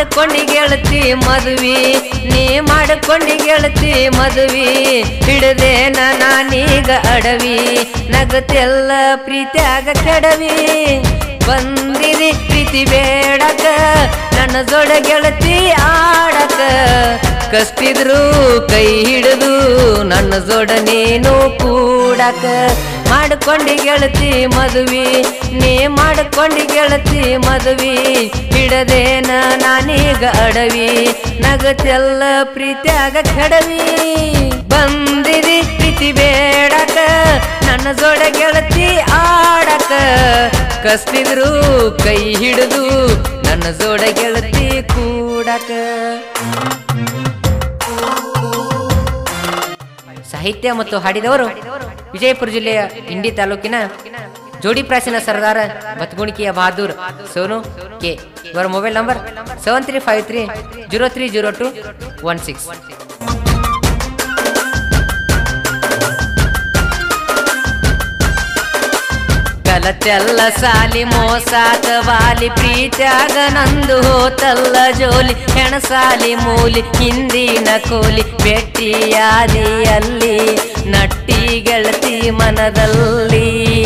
ಮಾಡ್ಕೊಂಡಿ ಗೆಳತಿ ಮದುವಿ ನೀ ಮಾಡ್ಕೊಂಡಿ ಗೆಳತಿ ಮದುವಿ ಹಿಡದೇನ ನಾನೀಗ ಅಡವಿ ನಗತೆಲ್ಲ ಪ್ರೀತಿಯಾಗ ಕೆಡವಿ ಬಂದಿರಿ ಪ್ರೀತಿ ಬೇಡಕ ನನ್ನ ಜೋಡ ಗೆಳತಿ ಆಡಕ ಕಷ್ಟಿದ್ರು ಕೈ ಹಿಡಿದು ನನ್ನ ಜೋಡ ನೀನು ಕೂಡಕ ಮಾಡ್ಕೊಂಡಿ ಗೆಳತಿ ಮದುವಿ ನೀ ಮಾಡ್ಕೊಂಡಿ ಗೆಳತಿ ಮದುವಿ ಹಿಡದೇನ ನಾನೀಗ ಅಡವಿ ನಗತೆಲ್ಲ ಪ್ರೀತಿಯಾಗ ಕೆಡವಿ ಬಂದಿರಿ ಪ್ರೀತಿ ಬೇಡಕ ನನ್ನ ಜೋಡ ಗೆಳತಿ ಆಡಕ ಕಷ್ಟಿದ್ರು ಕೈ ಹಿಡಿದು ನನ್ನ ಜೋಡ ಗೆಳತಿ ಕೂಡಕ ಸಾಹಿತ್ಯ ಮತ್ತು ಹಾಡಿದವರು ವಿಜಯಪುರ ಜಿಲ್ಲೆಯ ಇಂಡಿ ತಾಲೂಕಿನ ಜೋಡಿ ಪ್ರಾಚೀನ ಸರ್ದಾರ ಬತ್ಗುಣಿಕೆಯ ಬಹಾದೂರ್ ಸೋನು ಕೆ ಇವರ mobile number seven three five three zero three zero two one six ಕಲತೆಲ್ಲ ಸಾಲಿ ಮೋಸಾತ ವಾಲಿ ಪ್ರೀತ್ಯಾಗ ನಂದು ಹೋತಲ್ಲ ಜೋಲಿ ಹೆಣಸಾಲಿ ಮೂಲಿ ಹಿಂದಿನ ಕೋಲಿ ಭೇಟಿಯಾದಿ ಅಲ್ಲಿ ನಟ್ಟಿ ಗೆಳತಿ ಮನದಲ್ಲಿ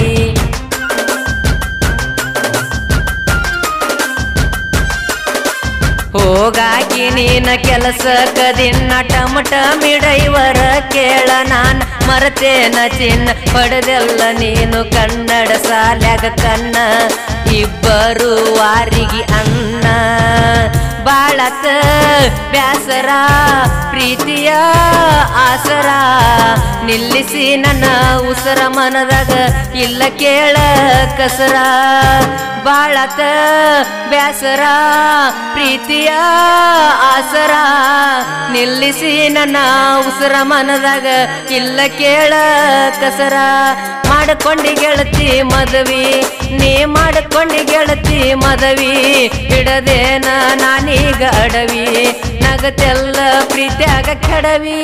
ಹೋಗಾಗಿ ನೀನ ಕೆಲಸಕ್ಕ ದಿನ ಟಮಟ ಮಿಡೈವರ ಕೇಳ ನಾನ ಮರತೇನ ಚಿನ್ನ ಪಡೆದೆಲ್ಲ ನೀನು ಕನ್ನಡ ಸಾಲ್ಯಾಗ ಕನ್ನ ಇಬ್ಬರು ವಾರಿಗೆ ಅನ್ನ ಬಾಳಕ ಬ್ಯಾಸರ ಪ್ರೀತಿಯ ಆಸರ ನಿಲ್ಲಿಸಿ ನನ್ನ ಉಸರ ಮನದಾಗ ಇಲ್ಲ ಕೇಳ ಕಸರ ಬಾಳಕ ಬ್ಯಾಸರ ಪ್ರೀತಿಯ ಆಸರ ನಿಲ್ಲಿಸಿ ನನ್ನ ಉಸರ ಮನದಾಗ ಇಲ್ಲ ಕೇಳ ಕಸರ ಮಾಡ್ಕೊಂಡಿ ಗೆಳತಿ ಮದವಿ ನೀ ಮಾಡ್ಕೊಂಡಿ ಗೆಳತಿ ಮದವಿ ಹಿಡದೇನ ನಾನೀಗ ಅಡವಿ ನಗತೆಲ್ಲ ಪ್ರೀತಿಯಾಗ ಕೆಡವಿ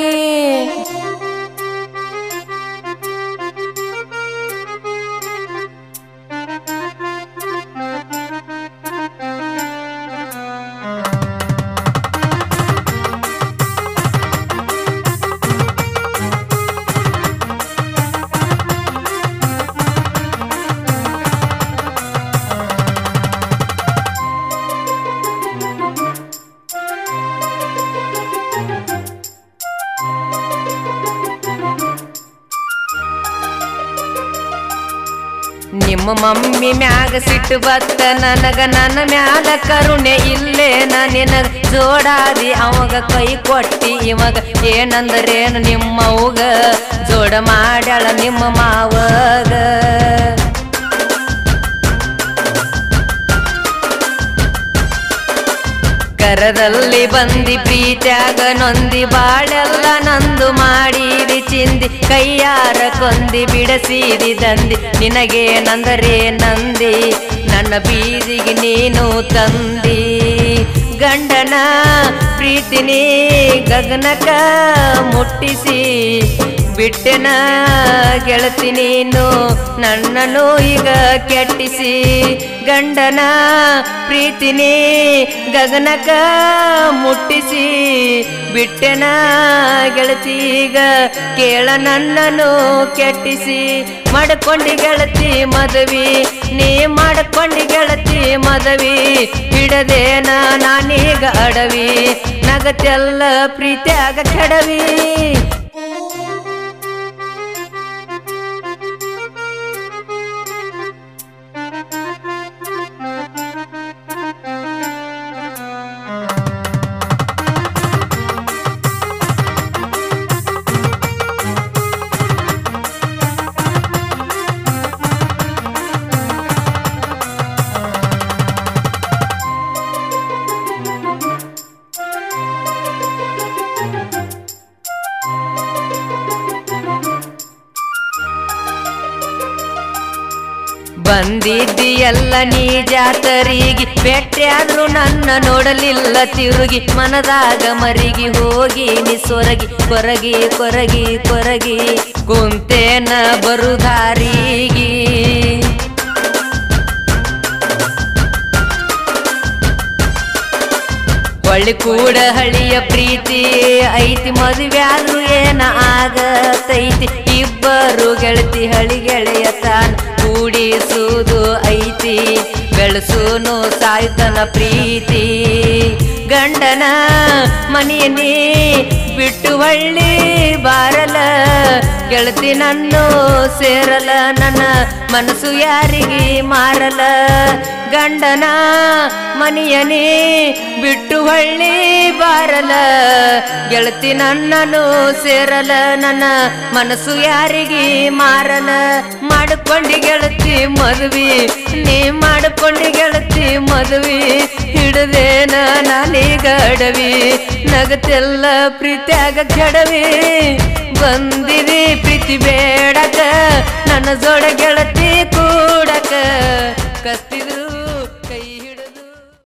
ನಿಮ್ಮ ಮಮ್ಮಿ ಮ್ಯಾಗ ಸಿಟ್ಟು ಬತ್ತ ನನಗ ನನ್ನ ಮ್ಯಾಲ ಕರುಣೆ ಇಲ್ಲೇ ನಿನಗ ಜೋಡಾದಿ ಅವಾಗ ಕೈ ಕೊಟ್ಟಿ ಇವಾಗ ಏನಂದರೇನು ನಿಮ್ಮವ್ಗ ಜೋಡ ಮಾಡ್ಯಾಳ ನಿಮ್ಮ ಮಾವಗ ಕರದಲ್ಲಿ ಬಂದಿ ಪ್ರೀತ್ಯಾಗ ನೊಂದಿ ಬಾಳೆಲ್ಲ ನಂದು ಮಾಡಿದಿ ಚಿಂದಿ ಕೈಯಾರ ಕೊಂದಿ ಬಿಡಸಿದಿ ದಂದಿ ನಿನಗೆ ನಂದರೆ ನಂದಿ ನನ್ನ ಬೀದಿಗೆ ನೀನು ತಂದಿ ಗಂಡನ ಪ್ರೀತಿನಿ ಗಗನಕ ಮುಟ್ಟಿಸಿ ಬಿಟ್ಟೆನ ಗೆಳತಿ ನೀನು ನನ್ನನ್ನು ಈಗ ಕೆಟ್ಟಿಸಿ ಗಂಡನ ಪ್ರೀತಿನಿ ಗಗನಕ ಮುಟ್ಟಿಸಿ ಬಿಟ್ಟೆನ ಗೆಳತಿ ಈಗ ಕೇಳ ನನ್ನನ್ನು ಕೆಟ್ಟಿಸಿ ಮಾಡ್ಕೊಂಡಿ ಗೆಳತಿ ಮದವಿ ನೀ ಮಾಡ್ಕೊಂಡಿ ಗೆಳತಿ ಮದವಿ ಹಿಡದೇನ ನಾನೀಗ ಅಡವಿ ನಗತೆಲ್ಲ ಪ್ರೀತಿಯಾಗ ಕೆಡವಿ ಬಂದಿದ್ದಿ ಎಲ್ಲ ನೀ ಜಾತರಿಗೆ ಬೆಟ್ಟಾದ್ರು ನನ್ನ ನೋಡಲಿಲ್ಲ ತಿರುಗಿ ಮನದಾಗ ಮರಿಗಿ ಹೋಗಿ ನೀ ಸೊರಗಿ ಕೊರಗಿ ಕೊರಗಿ ಕೊರಗಿ ಕುಂತೇನ ಬರುದಾರಿಗೆ ಒಳ್ಳೆ ಕೂಡ ಹಳಿಯ ಪ್ರೀತಿ ಐತಿ ಮದುವೆ ಆದ್ರೂ ಏನ ಆಗತೈತಿ ಇಬ್ಬರು ಗೆಳತಿ ಹಳಿ ಗೆಳೆಯ ತಾನ್ ಕೂಡಿಸುವುದು ಐತಿ ಬೆಳೆಸೂನು ಸಾಯ್ತನ ಪ್ರೀತಿ ಗಂಡನ ಮನೆಯನ್ನೇ ಬಿಟ್ಟು ಹಳ್ಳಿ ಬಾರಲ ಗೆಳತಿ ನನ್ನು ಸೇರಲ ನನ್ನ ಮನಸ್ಸು ಯಾರಿಗೆ ಮಾರಲ ಗಂಡನ ಮನೆಯನೇ ಬಿಟ್ಟು ಹಳ್ಳಿ ಬಾರಲ ಗೆಳತಿ ನನ್ನನು ಸೇರಲ ನನ್ನ ಮನಸ್ಸು ಯಾರಿಗೆ ಮಾರಲ ಮಾಡ್ಕೊಂಡಿ ಗೆಳತಿ ಮದುವೆ ನೀ ಮಾಡ್ಕೊಂಡಿ ಗೆಳತಿ ಮದುವೆ ಹಿಡದೇನ ನಾನೀಗ ಅಡವಿ ನಗತೆಲ್ಲ ಪ್ರೀತಿಯಾಗ ಕೆಡವಿ ಬಂದಿರಿ ಪ್ರೀತಿ ಬೇಡಕ ನನ್ನ ಜೋಡ ಗೆಳತಿ ಕೂಡಕ